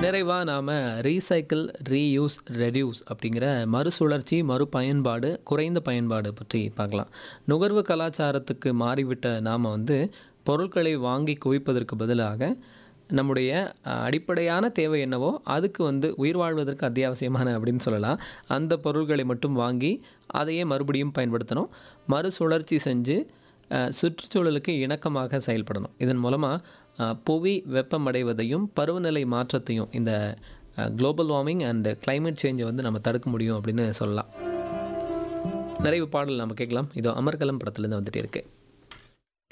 நிறைவாக நாம் recycle reuse reduce அப்படிங்கிற மறுசுழற்சி மறுபயன்பாடு குறைந்த பயன்பாடு பற்றி பார்க்கலாம் நுகர்வு கலாச்சாரத்துக்கு மாறிவிட்ட நாம் வந்து பொருட்களை வாங்கி குவிப்பதற்கு பதிலாக நம்முடைய அஹ், அடிப்படையான தேவை என்னவோ அதுக்கு வந்து உயிர் வாழ்வதற்கு அத்தியாவசியமான அப்படின்னு சொல்லலாம் அந்த பொருட்களை மட்டும் வாங்கி அதையே மறுபடியும் பயன்படுத்தணும் மறுசுழற்சி செஞ்சு அஹ், சுற்றுச்சூழலுக்கு இணக்கமாக செயல்படணும் இதன் மூலமாக புவி வெப்பமடைவதையும் பருவநிலை மாற்றத்தையும் இந்த குளோபல் வார்மிங் அண்ட் climate சேஞ்சை வந்து நம்ம தடுக்க முடியும் அப்படின்னு சொல்லலாம் நிறைவு பாடல் நம்ம கேட்கலாம் இதோ அமர்கலம் படத்துலேருந்து வந்துட்டே இருக்கு